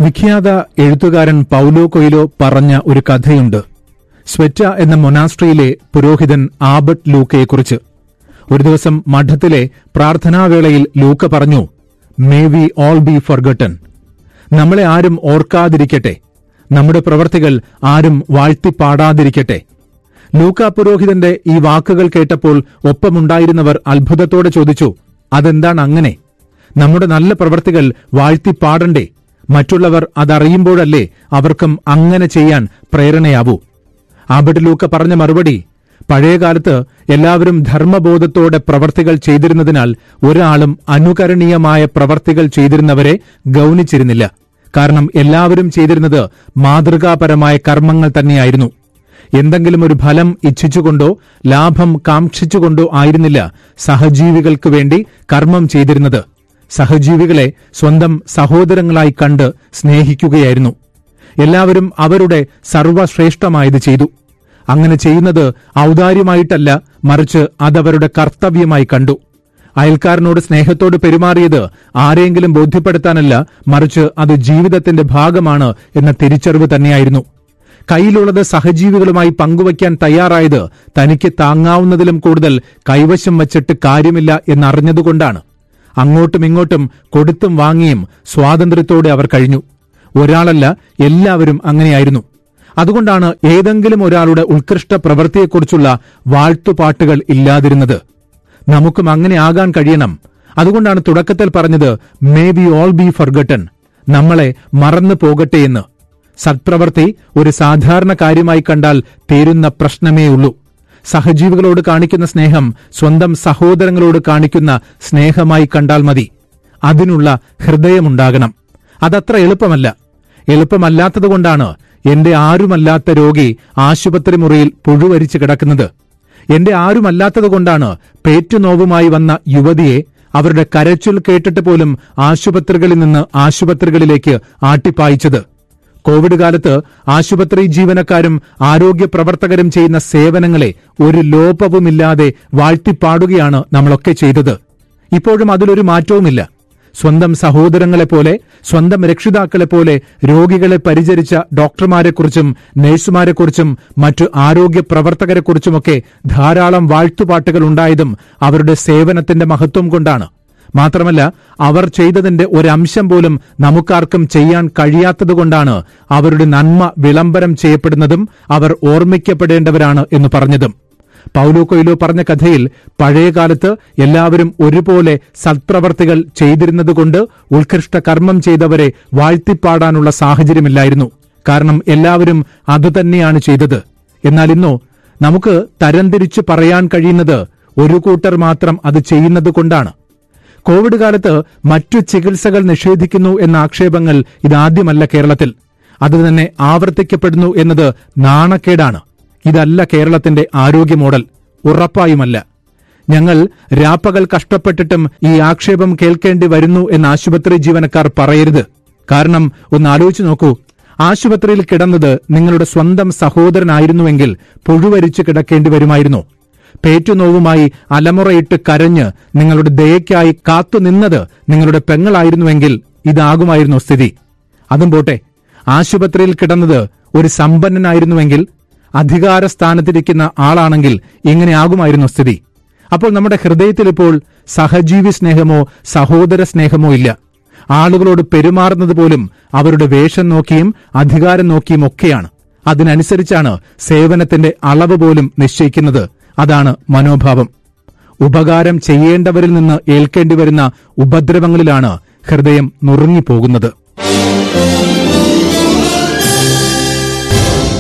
വിഖ്യാത എഴുത്തുകാരൻ Paulo Coelho പറഞ്ഞ ഒരു കഥയുണ്ട് സ്വെറ്റ എന്ന മൊനാസ്ട്രിയിലെ പുരോഹിതൻ ആബർട്ട് ലൂക്കയെക്കുറിച്ച് ഒരു ദിവസം മഠത്തിലെ പ്രാർത്ഥനാവേളയിൽ ലൂക്ക പറഞ്ഞു may we all be forgotten നമ്മളെ ആരും ഓർക്കാതിരിക്കട്ടെ നമ്മുടെ പ്രവർത്തികൾ ആരും വാഴ്ത്തിപ്പാടാതിരിക്കട്ടെ ലൂക്ക പുരോഹിതന്റെ ഈ വാക്കുകൾ കേട്ടപ്പോൾ ഒപ്പമുണ്ടായിരുന്നവർ അത്ഭുതത്തോടെ ചോദിച്ചു അതെന്താണ് അങ്ങനെ നമ്മുടെ നല്ല പ്രവർത്തികൾ വാഴ്ത്തിപ്പാടണ്ടേ മറ്റുള്ളവർ അതറിയുമ്പോഴല്ലേ അവർക്കും അങ്ങനെ ചെയ്യാൻ പ്രേരണയാവൂ ആബഡ് ലൂക്ക പറഞ്ഞ മറുപടി പഴയകാലത്ത് എല്ലാവരും ധർമ്മബോധത്തോടെ പ്രവർത്തികൾ ചെയ്തിരുന്നതിനാൽ ഒരാളും അനുകരണീയമായ പ്രവർത്തികൾ ചെയ്തിരുന്നവരെ ഗൌനിച്ചിരുന്നില്ല കാരണം എല്ലാവരും ചെയ്തിരുന്നത് മാതൃകാപരമായ കർമ്മങ്ങൾ തന്നെയായിരുന്നു എന്തെങ്കിലും ഒരു ഫലം ഇച്ഛിച്ചുകൊണ്ടോ ലാഭം കാക്ഷിച്ചുകൊണ്ടോ ആയിരുന്നില്ല സഹജീവികൾക്ക് വേണ്ടി കർമ്മം ചെയ്തിരുന്നത് സഹജീവികളെ സ്വന്തം സഹോദരങ്ങളായി കണ്ട് സ്നേഹിക്കുകയായിരുന്നു എല്ലാവരും അവരുടെ സർവശ്രേഷ്ഠമായത് ചെയ്തു അങ്ങനെ ചെയ്യുന്നത് ഔദാര്യമായിട്ടല്ല മറിച്ച് അതവരുടെ കർത്തവ്യമായി കണ്ടു അയൽക്കാരനോട് സ്നേഹത്തോട് പെരുമാറിയത് ആരെങ്കിലും ബോധ്യപ്പെടുത്താനല്ല മറിച്ച് അത് ജീവിതത്തിന്റെ ഭാഗമാണ് എന്ന തിരിച്ചറിവ് തന്നെയായിരുന്നു കയ്യിലുള്ളത് സഹജീവികളുമായി പങ്കുവയ്ക്കാൻ തയ്യാറായത് തനിക്ക് താങ്ങാവുന്നതിലും കൂടുതൽ കൈവശം വച്ചിട്ട് കാര്യമില്ല എന്നറിഞ്ഞതുകൊണ്ടാണ് അങ്ങോട്ടും ഇങ്ങോട്ടും കൊടുത്തും വാങ്ങിയും സ്വാതന്ത്ര്യത്തോടെ അവർ കഴിഞ്ഞു ഒരാളല്ല എല്ലാവരും അങ്ങനെയായിരുന്നു അതുകൊണ്ടാണ് ഏതെങ്കിലും ഒരാളുടെ ഉത്കൃഷ്ട പ്രവൃത്തിയെക്കുറിച്ചുള്ള വാഴ്ത്തുപാട്ടുകൾ ഇല്ലാതിരുന്നത് നമുക്കും അങ്ങനെ ആകാൻ കഴിയണം അതുകൊണ്ടാണ് തുടക്കത്തിൽ പറഞ്ഞത് may be all be forgotten നമ്മളെ മറന്നു പോകട്ടെ എന്ന് സത്പ്രവൃത്തി ഒരു സാധാരണ കാര്യമായി കണ്ടാൽ തീരുന്ന പ്രശ്നമേ ഉള്ളൂ സഹജീവികളോട് കാണിക്കുന്ന സ്നേഹം സ്വന്തം സഹോദരങ്ങളോട് കാണിക്കുന്ന സ്നേഹമായി കണ്ടാൽ മതി അതിനുള്ള ഹൃദയമുണ്ടാകണം അതത്ര എളുപ്പമല്ല എളുപ്പമല്ലാത്തതുകൊണ്ടാണ് എന്റെ ആരുമല്ലാത്ത രോഗി ആശുപത്രി മുറിയിൽ പുഴുവരിച്ചു കിടക്കുന്നത് എന്റെ ആരുമല്ലാത്തതുകൊണ്ടാണ് പേറ്റുനോവുമായി വന്ന യുവതിയെ അവരുടെ കരച്ചിൽ കേട്ടിട്ട് പോലും ആശുപത്രികളിൽ നിന്ന് ആശുപത്രികളിലേക്ക് ആട്ടിപ്പായിച്ചത് കോവിഡ് കാലത്ത് ആശുപത്രി ജീവനക്കാരും ആരോഗ്യ പ്രവർത്തകരും ചെയ്യുന്ന സേവനങ്ങളെ ഒരു ലോപവുമില്ലാതെ വാഴ്ത്തിപ്പാടുകയാണ് നമ്മളൊക്കെ ചെയ്തത് ഇപ്പോഴും അതിലൊരു മാറ്റവുമില്ല സ്വന്തം സഹോദരങ്ങളെപ്പോലെ സ്വന്തം രക്ഷിതാക്കളെപ്പോലെ രോഗികളെ പരിചരിച്ച ഡോക്ടർമാരെക്കുറിച്ചും നഴ്സുമാരെക്കുറിച്ചും മറ്റു ആരോഗ്യ പ്രവർത്തകരെക്കുറിച്ചുമൊക്കെ ധാരാളം വാഴ്ത്തുപാട്ടുകൾ ഉണ്ടായതും അവരുടെ സേവനത്തിന്റെ മഹത്വം കൊണ്ടാണ് മാത്രമല്ല അവർ ചെയ്തതിന്റെ ഒരംശം പോലും നമുക്കാർക്കും ചെയ്യാൻ കഴിയാത്തതുകൊണ്ടാണ് അവരുടെ നന്മ വിളംബരം ചെയ്യപ്പെടുന്നതും അവർ ഓർമ്മിക്കപ്പെടേണ്ടവരാണ് എന്ന് പറഞ്ഞതും പൌലോ കൊയിലോ പറഞ്ഞ കഥയിൽ പഴയകാലത്ത് എല്ലാവരും ഒരുപോലെ സത്പ്രവർത്തികൾ ചെയ്തിരുന്നതുകൊണ്ട് ഉത്കൃഷ്ട കർമ്മം ചെയ്തവരെ വാഴ്ത്തിപ്പാടാനുള്ള സാഹചര്യമില്ലായിരുന്നു കാരണം എല്ലാവരും അതുതന്നെയാണ് ചെയ്തത് എന്നാൽ ഇന്നോ നമുക്ക് തരംതിരിച്ചു പറയാൻ കഴിയുന്നത് ഒരു കൂട്ടർ മാത്രം അത് ചെയ്യുന്നത് കൊണ്ടാണ് കോവിഡ് കാലത്ത് മറ്റു ചികിത്സകൾ നിഷേധിക്കുന്നു എന്ന ആക്ഷേപങ്ങൾ ഇതാദ്യമല്ല കേരളത്തിൽ അത് തന്നെ ആവർത്തിക്കപ്പെടുന്നു എന്നത് നാണക്കേടാണ് ഇതല്ല കേരളത്തിന്റെ ആരോഗ്യ മോഡൽ ഉറപ്പായുമല്ല ഞങ്ങൾ രാപ്പകൽ കഷ്ടപ്പെട്ടിട്ടും ഈ ആക്ഷേപം കേൾക്കേണ്ടി വരുന്നു എന്ന് ആശുപത്രി ജീവനക്കാർ പറയരുത് കാരണം ഒന്ന് ആലോചിച്ചു നോക്കൂ ആശുപത്രിയിൽ കിടന്നത് നിങ്ങളുടെ സ്വന്തം സഹോദരനായിരുന്നുവെങ്കിൽ പുഴുവരിച്ചു കിടക്കേണ്ടി വരുമായിരുന്നു പേറ്റുനോവുമായി അലമുറയിട്ട് കരഞ്ഞ് നിങ്ങളുടെ ദയയ്ക്കായി കാത്തുനിന്നത് നിങ്ങളുടെ പെങ്ങളായിരുന്നുവെങ്കിൽ ഇതാകുമായിരുന്നു സ്ഥിതി അതും പോട്ടെ ആശുപത്രിയിൽ കിടന്നത് ഒരു സമ്പന്നനായിരുന്നുവെങ്കിൽ അധികാര സ്ഥാനത്തിരിക്കുന്ന ആളാണെങ്കിൽ ഇങ്ങനെയാകുമായിരുന്നു സ്ഥിതി അപ്പോൾ നമ്മുടെ ഹൃദയത്തിൽ ഇപ്പോൾ സഹജീവി സ്നേഹമോ സഹോദര സ്നേഹമോ ഇല്ല ആളുകളോട് പെരുമാറുന്നത് പോലും അവരുടെ വേഷം നോക്കിയും അധികാരം നോക്കിയും ഒക്കെയാണ് അതിനനുസരിച്ചാണ് സേവനത്തിന്റെ അളവ് പോലും നിശ്ചയിക്കുന്നത് അതാണ് മനോഭാവം ഉപകാരം ചെയ്യേണ്ടവരിൽ നിന്ന് ഏൽക്കേണ്ടി വരുന്ന ഉപദ്രവങ്ങളിലാണ് ഹൃദയം നുറുങ്ങിപ്പോകുന്നത്